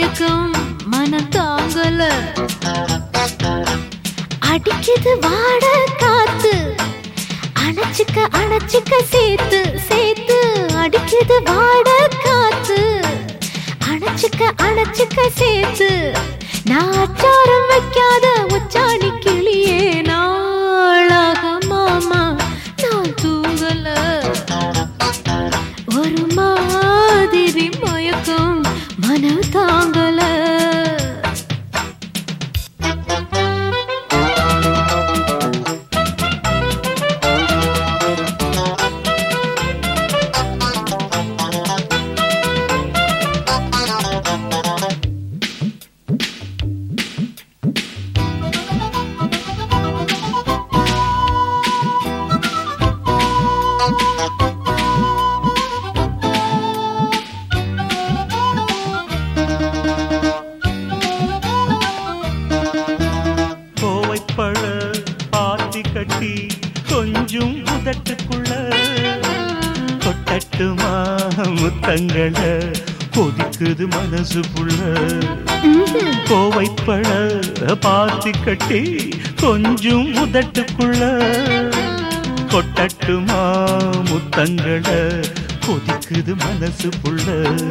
மயக்கம் மனம் தாங்கல அடிக்குது வாட காத்து அணைச்சுக்க அணைச்சுக்க சேர்த்து சேர்த்து அடிக்குது வாட காத்து அணைச்சுக்க அணைச்சுக்க சேர்த்து நான் அச்சாரம் வைக்காத உச்சாணி கிளியே நாளாக மாமா நான் தூங்கல ஒரு மாதிரி மயக்கம் மனம் தாங்கல கோவைப்பழ பாத்தி கட்டி கொஞ்சம் உதட்டுக்குள்ள தொட்டட்டுமா முத்தங்கள கொதிக்குது மனசுக்குள்ள கோவைப்பழ பாத்தி கட்டி கொஞ்சம் உதட்டுக்குள்ள கொட்டட்டுமா முத்தங்கள கொதிக்குது மனசுக்குள்ள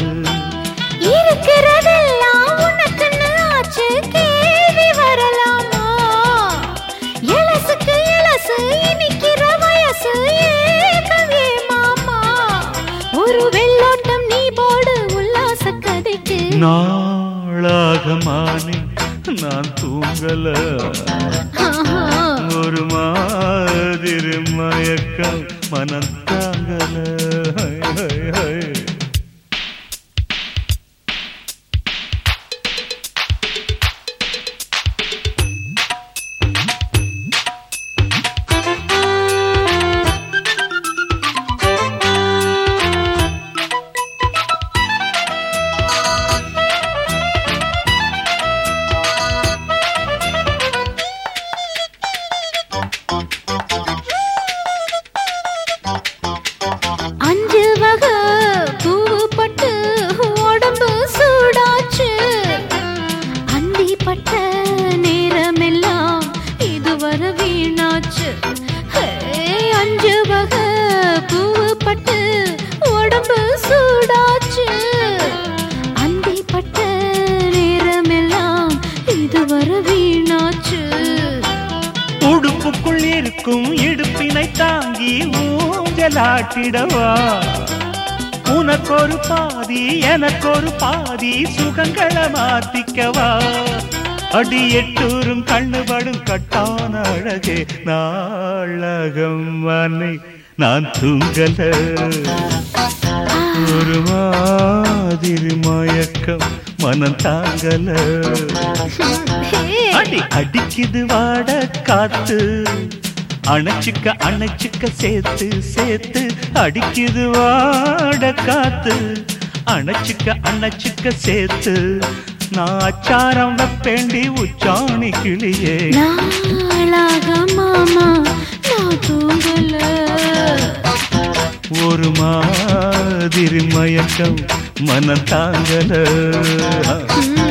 இருக்கிறதெல்லாம் உனக்குன்னு ஆச்சு கேள்வி வரலாமா இளசுக்கு இளசு இனிக்கிற வயசு ஏகவே மாமா ஒரு வெள்ளோட்டம் நீ போடு உல்லாச கதைக்கு நாளாகமானே நான் தூங்கல ஆஹா. ஒரு மாதிரி மயக்கம் மனம் தாங்கல ஹை, ஹை, ஹை. அஞ்சு வகை பூவு பட்டு உடம்பு சூடாச்சு அந்தி பட்ட நேரமெல்லாம் இதுவரை வீணாச்சு ஹே, அஞ்சு வகை பூவு பட்டு உடம்பு சூடாச்சு அந்தி பட்ட நேரமெல்லாம் இதுவரை வீணாச்சு உடுப்புக்குள் இருக்கும் இடுப்பினை தாங்கி ஊஞ்சலாட்டிடவா உனக்கொரு பாதி எனக்கொரு பாதி சுகங்களை மாத்திக்கவா அடி எட்டூரும் கண்ணுபடும் கட்டான அழகே நாளகம் மனை நான் தூங்கல ஒரு மாதிரி மயக்கம் மனம் தாங்கல ஹே, அடி அடிக்குது வாட காத்து அணைச்சுக்க அணைச்சுக்க சேர்த்து சேர்த்து அடிக்குது வாட காத்து அணைச்சுக்க அணைச்சுக்க சேர்த்து நான் அச்சாரம் வைப்பேண்டி உச்சாணி கிளியே நாளாக மாமா நான் தூங்கல ஒரு மாதிரி மயக்கம் மனம் தாங்கல ம்,